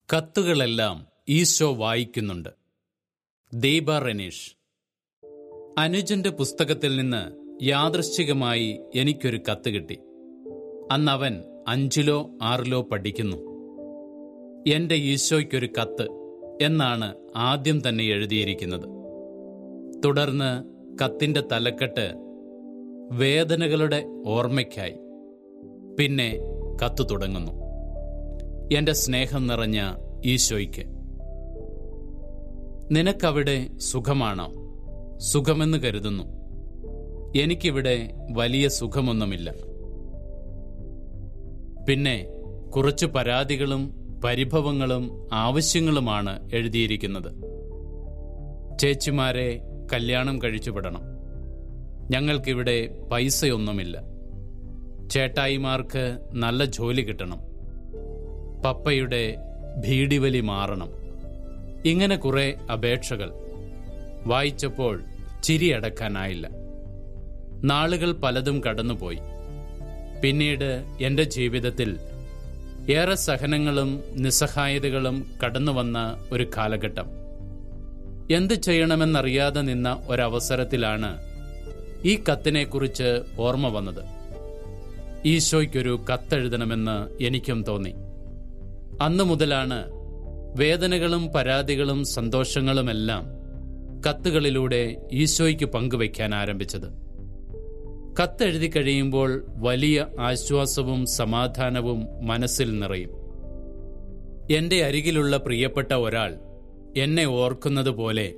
കത്തുകളെല്ലാം ഈശോ വായിക്കുന്നുണ്ട് ദീപ റനീഷ് അനുജന്റെ പുസ്തകത്തിൽ നിന്ന് യാദൃശ്ചികമായി എനിക്കൊരു കത്ത് കിട്ടി അന്ന് അവൻ അഞ്ചിലോ ആറിലോ പഠിക്കുന്നു എന്റെ ഈശോയ്ക്കൊരു കത്ത് എന്നാണ് ആദ്യം തന്നെ എഴുതിയിരിക്കുന്നത് തുടർന്ന് കത്തിന്റെ തലക്കെട്ട് വേദനകളുടെ ഓർമ്മയ്ക്കായി പിന്നെ കത്ത് തുടങ്ങുന്നു എന്റെ സ്നേഹം നിറഞ്ഞ ഈശോയ്ക്ക് നിനക്കവിടെ സുഖമാണോ സുഖമെന്ന് കരുതുന്നു എനിക്കിവിടെ വലിയ സുഖമൊന്നുമില്ല പിന്നെ കുറച്ച് പരാതികളും പരിഭവങ്ങളും ആവശ്യങ്ങളുമാണ് എഴുതിയിരിക്കുന്നത് ചേച്ചിമാരെ കല്യാണം കഴിച്ചു വിടണം ഞങ്ങൾക്കിവിടെ പൈസയൊന്നുമില്ല ചേട്ടായിമാർക്ക് നല്ല ജോലി കിട്ടണം പപ്പയുടെ ഭീഡിവലി മാറണം ഇങ്ങനെ കുറെ അപേക്ഷകൾ വായിച്ചപ്പോൾ ചിരിയടക്കാനായില്ല നാളുകൾ പലതും കടന്നുപോയി പിന്നീട് എന്റെ ജീവിതത്തിൽ ഏറെ സഹനങ്ങളും നിസ്സഹായതകളും കടന്നുവന്ന ഒരു കാലഘട്ടം എന്ത് ചെയ്യണമെന്നറിയാതെ നിന്ന ഒരവസരത്തിലാണ് ഈ കത്തിനെക്കുറിച്ച് ഓർമ്മ വന്നത് ഈശോയ്ക്കൊരു കത്തെഴുതണമെന്ന് എനിക്കും തോന്നി അന്നു മുതലാണ് വേദനകളും പരാതികളും സന്തോഷങ്ങളുമെല്ലാം കത്തുകളിലൂടെ ഈശോയ്ക്ക് പങ്കുവയ്ക്കാൻ ആരംഭിച്ചത് കത്തെഴുതി കഴിയുമ്പോൾ വലിയ ആശ്വാസവും സമാധാനവും മനസ്സിൽ നിറയും എന്റെ അരികിലുള്ള പ്രിയപ്പെട്ട ഒരാൾ എന്നെ ഓർക്കുന്നത് പോലെ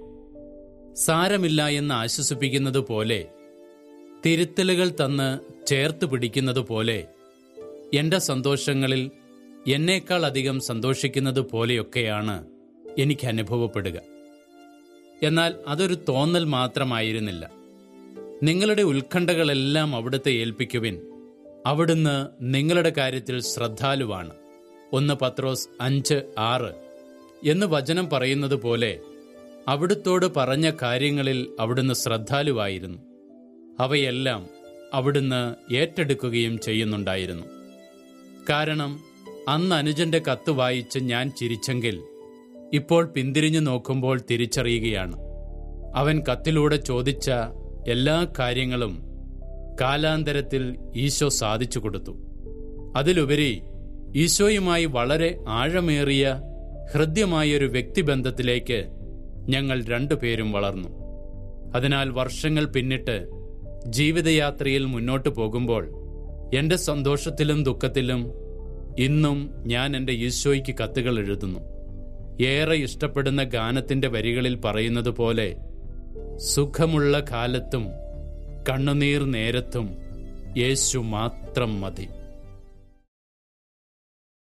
സാരമില്ല എന്ന് ആശ്വസിപ്പിക്കുന്നത് പോലെ തിരുത്തലുകൾ തന്ന് ചേർത്ത് പിടിക്കുന്നത് പോലെ എന്റെ സന്തോഷങ്ങളിൽ എന്നേക്കാൾ അധികം സന്തോഷിക്കുന്നത് പോലെയൊക്കെയാണ് എനിക്ക് അനുഭവപ്പെടുക എന്നാൽ അതൊരു തോന്നൽ മാത്രമായിരുന്നില്ല നിങ്ങളുടെ ഉത്കണ്ഠകളെല്ലാം അവിടുത്തെ ഏൽപ്പിക്കുവിൻ അവിടുന്ന് നിങ്ങളുടെ കാര്യത്തിൽ ശ്രദ്ധാലുവാണ് ഒന്ന് പത്രോസ് അഞ്ച് ആറ് എന്ന് വചനം പറയുന്നത് പോലെ അവിടുത്തോട് പറഞ്ഞ കാര്യങ്ങളിൽ അവിടുന്ന് ശ്രദ്ധാലുവായിരുന്നു അവയെല്ലാം അവിടുന്ന് ഏറ്റെടുക്കുകയും ചെയ്യുന്നുണ്ടായിരുന്നു കാരണം അന്ന് അനുജന്റെ കത്ത് വായിച്ച് ഞാൻ ചിരിച്ചെങ്കിൽ ഇപ്പോൾ പിന്തിരിഞ്ഞു നോക്കുമ്പോൾ തിരിച്ചറിയുകയാണ് അവൻ കത്തിലൂടെ ചോദിച്ച എല്ലാ കാര്യങ്ങളും കാലാന്തരത്തിൽ ഈശോ സാധിച്ചു കൊടുത്തു അതിലുപരി ഈശോയുമായി വളരെ ആഴമേറിയ ഹൃദ്യമായൊരു വ്യക്തിബന്ധത്തിലേക്ക് ഞങ്ങൾ രണ്ടുപേരും വളർന്നു അതിനാൽ വർഷങ്ങൾ പിന്നിട്ട് ജീവിതയാത്രയിൽ മുന്നോട്ടു പോകുമ്പോൾ എന്റെ സന്തോഷത്തിലും ദുഃഖത്തിലും ഇന്നും ഞാൻ എൻ്റെ ഈശോയ്ക്ക് കത്തുകൾ എഴുതുന്നു ഏറെ ഇഷ്ടപ്പെടുന്ന ഗാനത്തിന്റെ വരികളിൽ പറയുന്നത് പോലെ സുഖമുള്ള കാലത്തും കണ്ണുനീർ നേരത്തും യേശു മാത്രം മതി